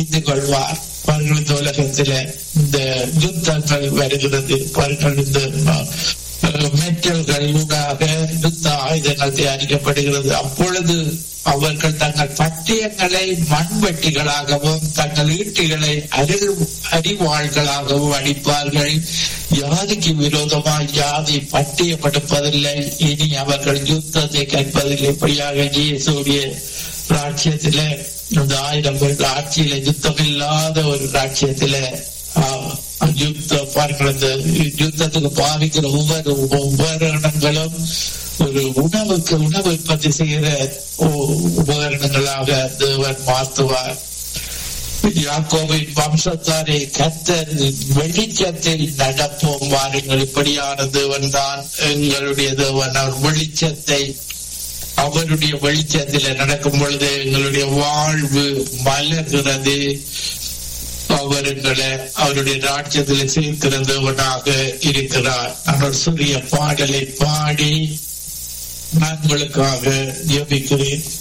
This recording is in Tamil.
அறிந்து கொள்வார் பாருங்கள் இந்த உலகத்தில இந்த யுத்தங்கள் வருகிறது பாருங்கள் இந்த மெட்டல்கள் ஊடாக யுத்த ஆயுதங்கள் தயாரிக்கப்படுகிறது அப்பொழுது அவர்கள் தங்கள் பட்டயங்களை மண்வெட்டிகளாகவும் தங்கள் ஈட்டிகளை அருள் அறிவாள்களாகவும் அடிப்பார்கள் யாருக்கு விரோதமாக யாதை பட்டியப்படுப்பதில்லை இனி அவர்கள் யுத்தத்தை கற்பதில்லை இப்படியாக இயேசுடைய ராட்சியத்தில இந்த ஆயிரம் வருட ஆட்சியில யுத்தம் இல்லாத ஒரு ராட்சியத்தில யுத்த பாருங்கள் இந்த யுத்தத்துக்கு பாவிக்கிற ஒவ்வொரு உபகரணங்களும் ஒரு உணவுக்கு உணவு உற்பத்தி செய்கிற உபகரணங்களாக தேவன் மாற்றுவார் யாக்கோவின் வம்சத்தாரை கத்தர் வெளிச்சத்தில் நடப்போம் வாருங்கள் இப்படியான தேவன் தான் எங்களுடைய தேவன் அவர் வெளிச்சத்தை அவருடைய வெளிச்சத்தில் நடக்கும் பொழுது எங்களுடைய வாழ்வு மலர்கிறது அவர் எங்களை அவருடைய ராட்சியத்தில் சேர்க்கிறந்தவனாக இருக்கிறார் நான் ஒரு சிறிய பாடலை பாடி நான் உங்களுக்காக ஜபிக்கிறேன்